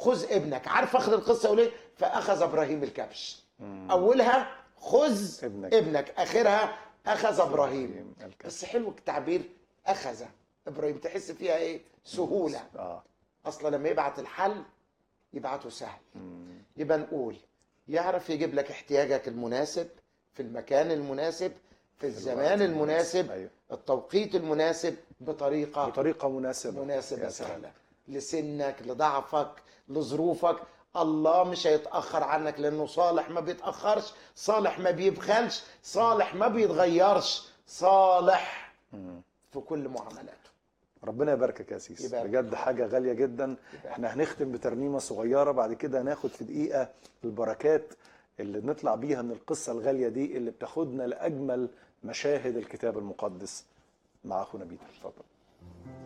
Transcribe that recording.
خذ ابنك عارف اخر القصه يقول ايه فاخذ ابراهيم الكبش اولها خذ ابنك. ابنك اخرها اخذ ابراهيم إبراهيم الكبش. بس حلو التعبير اخذ ابراهيم تحس فيها ايه سهوله اه اصلا لما يبعت الحل يبعته سهل يبقى نقول يعرف يجيب لك احتياجك المناسب في المكان المناسب في الزمان المناسب أيوه. التوقيت المناسب بطريقه بطريقه مناسبه مناسبه يا سلام. سهله لسنك لضعفك لظروفك الله مش هيتاخر عنك لانه صالح ما بيتاخرش صالح ما بيبخلش صالح ما بيتغيرش صالح في كل معاملاته ربنا يباركك يا سيس يبارك. بجد حاجه غاليه جدا احنا هنختم بترنيمه صغيره بعد كده هناخد في دقيقه البركات اللي نطلع بيها من القصه الغاليه دي اللي بتاخدنا لاجمل مشاهد الكتاب المقدس مع اخونا بيتر اتفضل